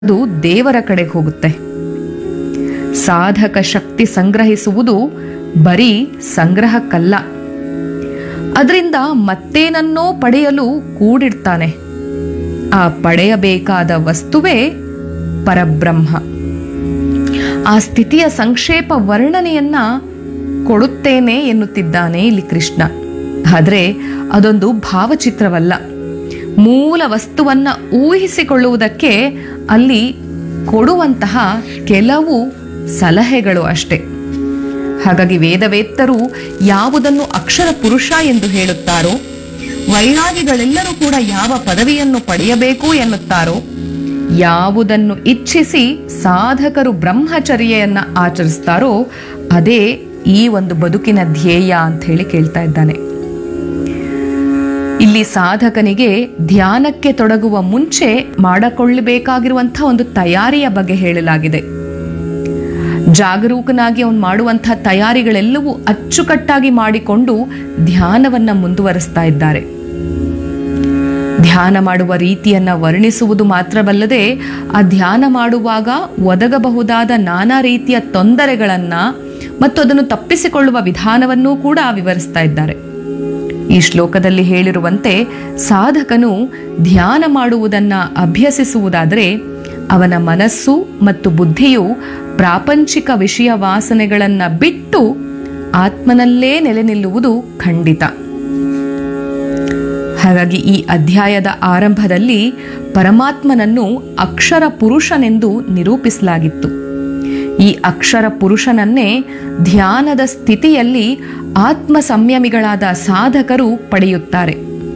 ಅದು ದೇವರ ಕಡೆಗೆ ಹೋಗುತ್ತೆ ಸಾಧಕ ಶಕ್ತಿ ಸಂಗ್ರಹಿಸುವುದು ಬರೀ ಸಂಗ್ರಹಕ್ಕಲ್ಲ ಅದರಿಂದ ಮತ್ತೇನನ್ನೋ ಪಡೆಯಲು ಕೂಡಿಡ್ತಾನೆ ಆ ಪಡೆಯಬೇಕಾದ ವಸ್ತುವೇ ಪರಬ್ರಹ್ಮ ಆ ಸ್ಥಿತಿಯ ಸಂಕ್ಷೇಪ ವರ್ಣನೆಯನ್ನ ಕೊಡುತ್ತೇನೆ ಎನ್ನುತ್ತಿದ್ದಾನೆ ಇಲ್ಲಿ ಕೃಷ್ಣ ಆದರೆ ಅದೊಂದು ಭಾವಚಿತ್ರವಲ್ಲ ಮೂಲ ವಸ್ತುವನ್ನ ಊಹಿಸಿಕೊಳ್ಳುವುದಕ್ಕೆ ಅಲ್ಲಿ ಕೊಡುವಂತಹ ಕೆಲವು ಸಲಹೆಗಳು ಅಷ್ಟೆ ಹಾಗಾಗಿ ವೇದವೇತ್ತರು ಯಾವುದನ್ನು ಅಕ್ಷರ ಪುರುಷ ಎಂದು ಹೇಳುತ್ತಾರೋ ವೈರಾಗಿಗಳೆಲ್ಲರೂ ಕೂಡ ಯಾವ ಪದವಿಯನ್ನು ಪಡೆಯಬೇಕು ಎನ್ನುತ್ತಾರೋ ಯಾವುದನ್ನು ಇಚ್ಛಿಸಿ ಸಾಧಕರು ಬ್ರಹ್ಮಚರ್ಯೆಯನ್ನ ಆಚರಿಸ್ತಾರೋ ಅದೇ ಈ ಒಂದು ಬದುಕಿನ ಧ್ಯೇಯ ಅಂತ ಹೇಳಿ ಕೇಳ್ತಾ ಇದ್ದಾನೆ ಇಲ್ಲಿ ಸಾಧಕನಿಗೆ ಧ್ಯಾನಕ್ಕೆ ತೊಡಗುವ ಮುಂಚೆ ಮಾಡಿಕೊಳ್ಳಬೇಕಾಗಿರುವಂತಹ ಒಂದು ತಯಾರಿಯ ಬಗ್ಗೆ ಹೇಳಲಾಗಿದೆ ಜಾಗರೂಕನಾಗಿ ಅವನು ಮಾಡುವಂತಹ ತಯಾರಿಗಳೆಲ್ಲವೂ ಅಚ್ಚುಕಟ್ಟಾಗಿ ಮಾಡಿಕೊಂಡು ಧ್ಯಾನವನ್ನ ಮುಂದುವರಿಸ್ತಾ ಇದ್ದಾರೆ ಧ್ಯಾನ ಮಾಡುವ ರೀತಿಯನ್ನ ವರ್ಣಿಸುವುದು ಮಾತ್ರವಲ್ಲದೆ ಆ ಧ್ಯಾನ ಮಾಡುವಾಗ ಒದಗಬಹುದಾದ ನಾನಾ ರೀತಿಯ ತೊಂದರೆಗಳನ್ನ ಮತ್ತು ಅದನ್ನು ತಪ್ಪಿಸಿಕೊಳ್ಳುವ ವಿಧಾನವನ್ನೂ ಕೂಡ ವಿವರಿಸ್ತಾ ಇದ್ದಾರೆ ಈ ಶ್ಲೋಕದಲ್ಲಿ ಹೇಳಿರುವಂತೆ ಸಾಧಕನು ಧ್ಯಾನ ಮಾಡುವುದನ್ನ ಅಭ್ಯಸಿಸುವುದಾದರೆ ಅವನ ಮನಸ್ಸು ಮತ್ತು ಬುದ್ಧಿಯು ಪ್ರಾಪಂಚಿಕ ವಿಷಯ ವಾಸನೆಗಳನ್ನ ಬಿಟ್ಟು ಆತ್ಮನಲ್ಲೇ ನೆಲೆ ನಿಲ್ಲುವುದು ಖಂಡಿತ ಹಾಗಾಗಿ ಈ ಅಧ್ಯಾಯದ ಆರಂಭದಲ್ಲಿ ಪರಮಾತ್ಮನನ್ನು ಅಕ್ಷರ ಪುರುಷನೆಂದು ನಿರೂಪಿಸಲಾಗಿತ್ತು ಈ ಅಕ್ಷರ ಪುರುಷನನ್ನೇ ಧ್ಯಾನದ ಸ್ಥಿತಿಯಲ್ಲಿ ಆತ್ಮ ಸಂಯಮಿಗಳಾದ ಸಾಧಕರು ಪಡೆಯುತ್ತಾರೆ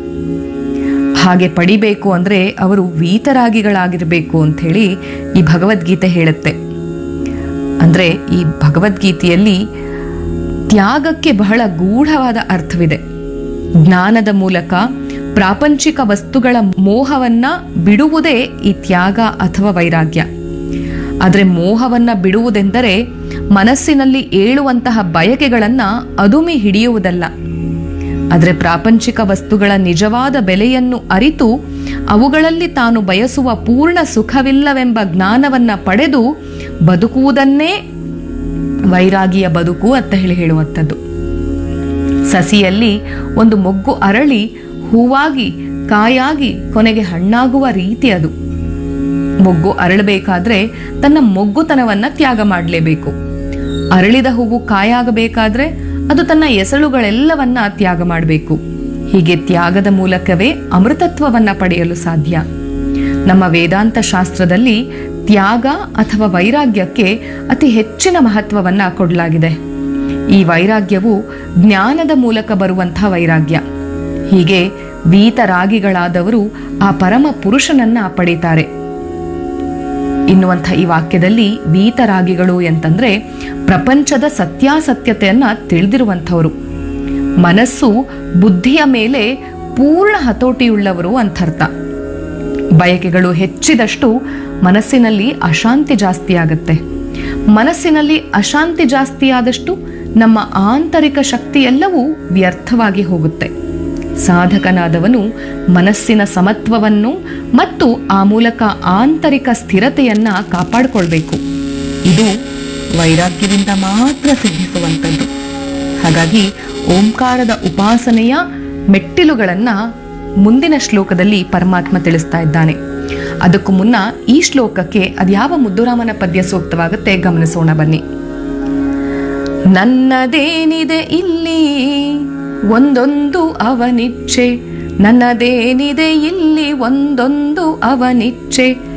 ಹಾಗೆ ಪಡಿಬೇಕು ಅಂದ್ರೆ ಅವರು ವೀತರಾಗಿಗಳಾಗಿರಬೇಕು ಅಂತ ಹೇಳಿ ಈ ಭಗವದ್ಗೀತೆ ಹೇಳುತ್ತೆ ಅಂದ್ರೆ ಈ ಭಗವದ್ಗೀತೆಯಲ್ಲಿ ತ್ಯಾಗಕ್ಕೆ ಬಹಳ ಗೂಢವಾದ ಅರ್ಥವಿದೆ ಜ್ಞಾನದ ಮೂಲಕ ಪ್ರಾಪಂಚಿಕ ವಸ್ತುಗಳ ಮೋಹವನ್ನ ಬಿಡುವುದೇ ಈ ತ್ಯಾಗ ಅಥವಾ ವೈರಾಗ್ಯ ಆದರೆ ಮೋಹವನ್ನ ಬಿಡುವುದೆಂದರೆ ಮನಸ್ಸಿನಲ್ಲಿ ಏಳುವಂತಹ ಬಯಕೆಗಳನ್ನ ಅದುಮಿ ಹಿಡಿಯುವುದಲ್ಲ ಆದರೆ ಪ್ರಾಪಂಚಿಕ ವಸ್ತುಗಳ ನಿಜವಾದ ಬೆಲೆಯನ್ನು ಅರಿತು ಅವುಗಳಲ್ಲಿ ತಾನು ಬಯಸುವ ಪೂರ್ಣ ಸುಖವಿಲ್ಲವೆಂಬ ಜ್ಞಾನವನ್ನ ಪಡೆದು ಬದುಕುವುದನ್ನೇ ವೈರಾಗಿಯ ಬದುಕು ಅಂತ ಹೇಳಿ ಹೇಳುವಂಥದ್ದು ಸಸಿಯಲ್ಲಿ ಒಂದು ಮೊಗ್ಗು ಅರಳಿ ಹೂವಾಗಿ ಕಾಯಾಗಿ ಕೊನೆಗೆ ಹಣ್ಣಾಗುವ ರೀತಿ ಅದು ಮೊಗ್ಗು ಅರಳಬೇಕಾದ್ರೆ ತನ್ನ ಮೊಗ್ಗುತನವನ್ನ ತ್ಯಾಗ ಮಾಡಲೇಬೇಕು ಅರಳಿದ ಹೂವು ಕಾಯಾಗಬೇಕಾದ್ರೆ ಅದು ತನ್ನ ಎಸಳುಗಳೆಲ್ಲವನ್ನ ತ್ಯಾಗ ಮಾಡಬೇಕು ಹೀಗೆ ತ್ಯಾಗದ ಮೂಲಕವೇ ಅಮೃತತ್ವವನ್ನ ಪಡೆಯಲು ಸಾಧ್ಯ ನಮ್ಮ ವೇದಾಂತ ಶಾಸ್ತ್ರದಲ್ಲಿ ತ್ಯಾಗ ಅಥವಾ ವೈರಾಗ್ಯಕ್ಕೆ ಅತಿ ಹೆಚ್ಚಿನ ಮಹತ್ವವನ್ನ ಕೊಡಲಾಗಿದೆ ಈ ವೈರಾಗ್ಯವು ಜ್ಞಾನದ ಮೂಲಕ ಬರುವಂತಹ ವೈರಾಗ್ಯ ಹೀಗೆ ವೀತರಾಗಿಗಳಾದವರು ಆ ಪರಮ ಪುರುಷನನ್ನ ಪಡೀತಾರೆ ಎನ್ನುವಂಥ ಈ ವಾಕ್ಯದಲ್ಲಿ ವೀತರಾಗಿಗಳು ಎಂತಂದ್ರೆ ಪ್ರಪಂಚದ ಸತ್ಯಾಸತ್ಯತೆಯನ್ನ ತಿಳಿದಿರುವಂಥವರು ಮನಸ್ಸು ಬುದ್ಧಿಯ ಮೇಲೆ ಪೂರ್ಣ ಹತೋಟಿಯುಳ್ಳವರು ಅಂತರ್ಥ ಬಯಕೆಗಳು ಹೆಚ್ಚಿದಷ್ಟು ಮನಸ್ಸಿನಲ್ಲಿ ಅಶಾಂತಿ ಜಾಸ್ತಿ ಆಗುತ್ತೆ ಮನಸ್ಸಿನಲ್ಲಿ ಅಶಾಂತಿ ಜಾಸ್ತಿ ಆದಷ್ಟು ನಮ್ಮ ಆಂತರಿಕ ಶಕ್ತಿ ಎಲ್ಲವೂ ವ್ಯರ್ಥವಾಗಿ ಹೋಗುತ್ತೆ ಸಾಧಕನಾದವನು ಮನಸ್ಸಿನ ಸಮತ್ವವನ್ನು ಮತ್ತು ಆ ಮೂಲಕ ಆಂತರಿಕ ಸ್ಥಿರತೆಯನ್ನ ಕಾಪಾಡಿಕೊಳ್ಬೇಕು ಇದು ವೈರಾಗ್ಯದಿಂದ ಮಾತ್ರ ಸಿದ್ಧಿಸುವಂಥದ್ದು ಹಾಗಾಗಿ ಓಂಕಾರದ ಉಪಾಸನೆಯ ಮೆಟ್ಟಿಲುಗಳನ್ನ ಮುಂದಿನ ಶ್ಲೋಕದಲ್ಲಿ ಪರಮಾತ್ಮ ತಿಳಿಸ್ತಾ ಇದ್ದಾನೆ ಅದಕ್ಕೂ ಮುನ್ನ ಈ ಶ್ಲೋಕಕ್ಕೆ ಅದ್ಯಾವ ಮುದ್ದುರಾಮನ ಪದ್ಯ ಸೂಕ್ತವಾಗುತ್ತೆ ಗಮನಿಸೋಣ ಬನ್ನಿ ನನ್ನದೇನಿದೆ ಇಲ್ಲಿ ಒಂದೊಂದು ಅವನಿಚ್ಛೆ ನನ್ನದೇನಿದೆ ಇಲ್ಲಿ ಒಂದೊಂದು ಅವನಿಚ್ಛೆ